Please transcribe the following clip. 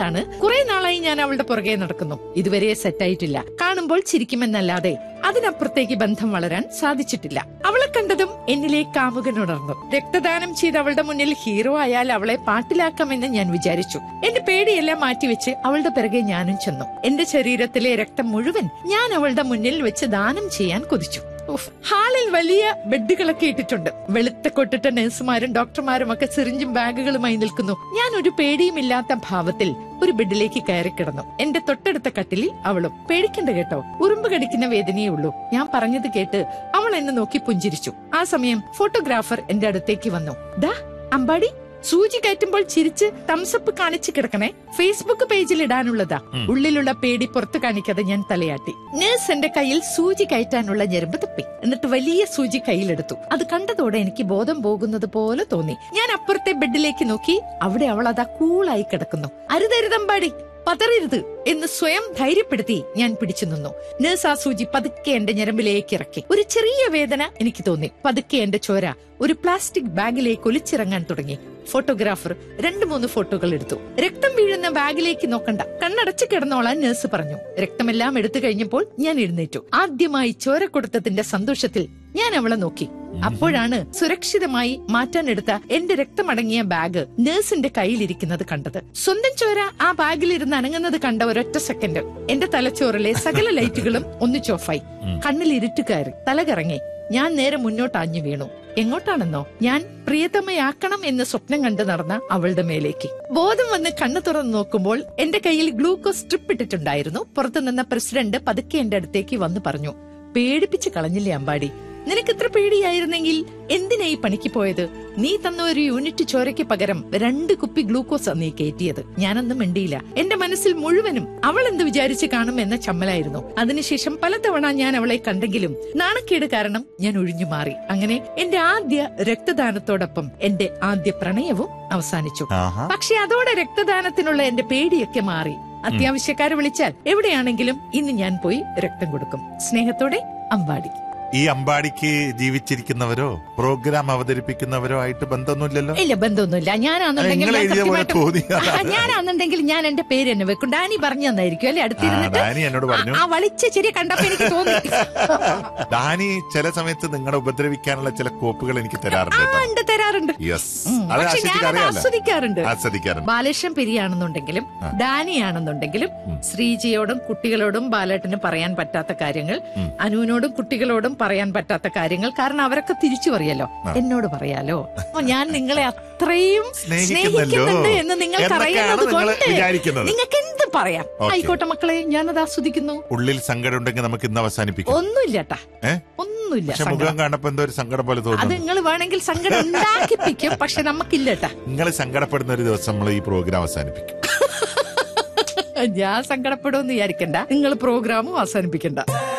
എന്താണ് കുറെ നാളായി ഞാൻ അവളുടെ പുറകെ നടക്കുന്നു ഇതുവരെ സെറ്റായിട്ടില്ല കാണുമ്പോൾ ചിരിക്കുമെന്നല്ലാതെ അതിനപ്പുറത്തേക്ക് ബന്ധം വളരാൻ സാധിച്ചിട്ടില്ല അവളെ കണ്ടതും എന്നിലെ കാമുകനുണർന്നു രക്തദാനം ചെയ്ത് അവളുടെ മുന്നിൽ ഹീറോ ആയാൽ അവളെ പാട്ടിലാക്കാമെന്ന് ഞാൻ വിചാരിച്ചു എന്റെ പേടിയെല്ലാം മാറ്റിവെച്ച് അവളുടെ പിറകെ ഞാനും ചെന്നു എന്റെ ശരീരത്തിലെ രക്തം മുഴുവൻ ഞാൻ അവളുടെ മുന്നിൽ വെച്ച് ദാനം ചെയ്യാൻ കൊതിച്ചു ഉഫ്. ഹാളിൽ വലിയ ബെഡുകളൊക്കെ ഇട്ടിട്ടുണ്ട് വെളുത്ത കൊട്ടിട്ട നഴ്സുമാരും ഡോക്ടർമാരും ഒക്കെ സിറിഞ്ചും ബാഗുകളുമായി നിൽക്കുന്നു ഞാൻ ഒരു പേടിയുമില്ലാത്ത ഭാവത്തിൽ ഒരു ബെഡിലേക്ക് കയറി കിടന്നു എന്റെ തൊട്ടടുത്ത കട്ടിലിൽ അവളും പേടിക്കണ്ട കേട്ടോ ഉറുമ്പ് കടിക്കുന്ന വേദനയേ ഉള്ളൂ ഞാൻ പറഞ്ഞത് കേട്ട് അവൾ എന്നെ നോക്കി പുഞ്ചിരിച്ചു ആ സമയം ഫോട്ടോഗ്രാഫർ എന്റെ അടുത്തേക്ക് വന്നു ദാ അമ്പാടി സൂചി കയറ്റുമ്പോൾ ചിരിച്ച് തംസപ്പ് കാണിച്ചു കിടക്കണേ ഫേസ്ബുക്ക് പേജിൽ ഇടാനുള്ളതാ ഉള്ളിലുള്ള പേടി പുറത്തു കാണിക്കാതെ ഞാൻ തലയാട്ടി നേഴ്സ് എന്റെ കയ്യിൽ സൂചി കയറ്റാനുള്ള ഞെരുമ്പ് തപ്പി എന്നിട്ട് വലിയ സൂചി കയ്യിലെടുത്തു അത് കണ്ടതോടെ എനിക്ക് ബോധം പോകുന്നത് പോലെ തോന്നി ഞാൻ അപ്പുറത്തെ ബെഡിലേക്ക് നോക്കി അവിടെ അവൾ അതാ കൂളായി കിടക്കുന്നു അരുതരുതമ്പാടി പതറരുത് എന്ന് സ്വയം ധൈര്യപ്പെടുത്തി ഞാൻ പിടിച്ചു നിന്നു നേഴ്സ് ആ സൂചി പതുക്കെ എന്റെ ഞരമ്പിലേക്ക് ഇറക്കി ഒരു ചെറിയ വേദന എനിക്ക് തോന്നി പതുക്കെ എന്റെ ചോര ഒരു പ്ലാസ്റ്റിക് ബാഗിലേക്ക് ഒലിച്ചിറങ്ങാൻ തുടങ്ങി ഫോട്ടോഗ്രാഫർ രണ്ടു മൂന്ന് ഫോട്ടോകൾ എടുത്തു രക്തം വീഴുന്ന ബാഗിലേക്ക് നോക്കണ്ട കണ്ണടച്ച് കിടന്നോളാൻ നഴ്സ് പറഞ്ഞു രക്തമെല്ലാം എടുത്തു കഴിഞ്ഞപ്പോൾ ഞാൻ എഴുന്നേറ്റു ആദ്യമായി ചോര കൊടുത്തതിന്റെ സന്തോഷത്തിൽ ഞാൻ അവളെ നോക്കി അപ്പോഴാണ് സുരക്ഷിതമായി മാറ്റാനെടുത്ത എന്റെ രക്തമടങ്ങിയ ബാഗ് നഴ്സിന്റെ കയ്യിലിരിക്കുന്നത് കണ്ടത് സ്വന്തം ചോര ആ ബാഗിലിരുന്ന് അനങ്ങുന്നത് കണ്ട ഒരൊറ്റ സെക്കൻഡ് എന്റെ തലച്ചോറിലെ സകല ലൈറ്റുകളും ഒന്ന് ചോഫായി കണ്ണിൽ ഇരുട്ട് കയറി തല കറങ്ങി ഞാൻ നേരെ മുന്നോട്ട് ആഞ്ഞു വീണു എങ്ങോട്ടാണെന്നോ ഞാൻ പ്രിയതമയാക്കണം എന്ന് സ്വപ്നം കണ്ട് നടന്ന അവളുടെ മേലേക്ക് ബോധം വന്ന് കണ്ണു തുറന്നു നോക്കുമ്പോൾ എന്റെ കയ്യിൽ ഗ്ലൂക്കോസ് സ്ട്രിപ്പ് ഇട്ടിട്ടുണ്ടായിരുന്നു പുറത്തു നിന്ന പ്രസിഡന്റ് പതുക്കെ എന്റെ അടുത്തേക്ക് വന്ന് പറഞ്ഞു പേടിപ്പിച്ച് കളഞ്ഞില്ലേ അമ്പാടി നിനക്ക് ഇത്ര പേടിയായിരുന്നെങ്കിൽ എന്തിനാ ഈ പണിക്ക് പോയത് നീ തന്ന ഒരു യൂണിറ്റ് ചോരയ്ക്ക് പകരം രണ്ട് കുപ്പി ഗ്ലൂക്കോസ് നീ കയറ്റിയത് ഞാനൊന്നും മിണ്ടിയില്ല എന്റെ മനസ്സിൽ മുഴുവനും അവൾ എന്ത് വിചാരിച്ച് കാണും എന്ന ചമ്മലായിരുന്നു അതിനുശേഷം പലതവണ ഞാൻ അവളെ കണ്ടെങ്കിലും നാണക്കേട് കാരണം ഞാൻ ഒഴിഞ്ഞു മാറി അങ്ങനെ എന്റെ ആദ്യ രക്തദാനത്തോടൊപ്പം എന്റെ ആദ്യ പ്രണയവും അവസാനിച്ചു ആഹാ പക്ഷെ അതോടെ രക്തദാനത്തിനുള്ള എന്റെ പേടിയൊക്കെ മാറി അത്യാവശ്യക്കാരെ വിളിച്ചാൽ എവിടെയാണെങ്കിലും ഇന്ന് ഞാൻ പോയി രക്തം കൊടുക്കും സ്നേഹത്തോടെ അമ്പാടി ഈ അമ്പാടിക്ക് ജീവിച്ചിരിക്കുന്നവരോ പ്രോഗ്രാം അവതരിപ്പിക്കുന്നവരോ ആയിട്ട് ബന്ധമൊന്നുമില്ലല്ലോ ഇല്ല ബന്ധമൊന്നുമില്ല ഞാനാണെന്നുണ്ടെങ്കിൽ നിങ്ങൾ ഞാൻ എഴുതിയ പോലെ സത്യമായിട്ടും- തോന്നി ആ, ഞാനാണെന്നുണ്ടെങ്കിൽ ഞാൻ എന്റെ പേര് തന്നെ വെക്കും ഡാനി പറഞ്ഞു തന്നായിരിക്കും അല്ലെ ആ, അടുത്തിരുന്നിട്ട് ഡാനി എന്നോട് പറഞ്ഞു ആ വളിച്ച ചിരി കണ്ടപ്പോ എനിക്ക് തോന്നി ഡാനി ചില സമയത്ത് നിങ്ങളെ ഉപദ്രവിക്കാനുള്ള ചില കോപ്പുകൾ എനിക്ക് ആ തരാറുണ്ട് കേട്ടോ. ഉണ്ട് തരാറുണ്ട് യെസ് ഉം, അത് പക്ഷെ ആശിച്ചിക്ക് ഞാൻ അറിയാലോ ആസ്വദിക്കാറുണ്ട് ആസ്വദിക്കാറുണ്ട് ബാലകൃഷ്ണൻ പെരിയാണെന്നുണ്ടെങ്കിലും ഡാനിയാണെന്നുണ്ടെങ്കിലും ശ്രീജിയോടും കുട്ടികളോടും ബാലേട്ടന് പറയാൻ പറ്റാത്ത കാര്യങ്ങൾ അനുവിനോടും കുട്ടികളോടും പറയാൻ പറ്റാത്ത കാര്യങ്ങൾ കാരണം അവരൊക്കെ തിരിച്ചു പറയല്ലോ എന്നോട് പറയാലോ അപ്പൊ ഞാൻ നിങ്ങളെ അത്രയും സ്നേഹിക്കുന്നല്ലോ. സ്നേഹിക്കുന്നുണ്ട് എന്ന് നിങ്ങൾക്ക് എന്നൊക്കെയാണ് അറിയുന്നത് നിങ്ങൾ കൊണ്ട് വിചാരിക്കുന്നത്. നിങ്ങൾക്ക് എന്ത് പറയാം ഓക്കേ. ആയിക്കോട്ടെ മക്കളെ ഞാനത് ആസ്വദിക്കുന്നു ഉള്ളിൽ സങ്കടം ഉണ്ടെങ്കിൽ നമുക്ക് ഇന്ന് അവസാനിപ്പിക്കാം ഒന്നുമില്ല ട്ടാ ഏ ഒന്നുമില്ല പക്ഷെ സങ്കടം. മുഖം കാണപ്പോ എന്തോ ഒരു സങ്കടം പോലെ അത് തോന്നുന്നു നിങ്ങൾ വേണമെങ്കിൽ സങ്കടം ഉണ്ടാക്കിപ്പിക്കും പക്ഷെ നമുക്കില്ല ട്ടാ നിങ്ങൾ സങ്കടപ്പെടുന്ന ഒരു ദിവസം നമ്മൾ ഈ പ്രോഗ്രാം അവസാനിപ്പിക്കും ഞാൻ സങ്കടപ്പെടുമെന്ന് വിചാരിക്കണ്ട നിങ്ങൾ പ്രോഗ്രാമും അവസാനിപ്പിക്കണ്ട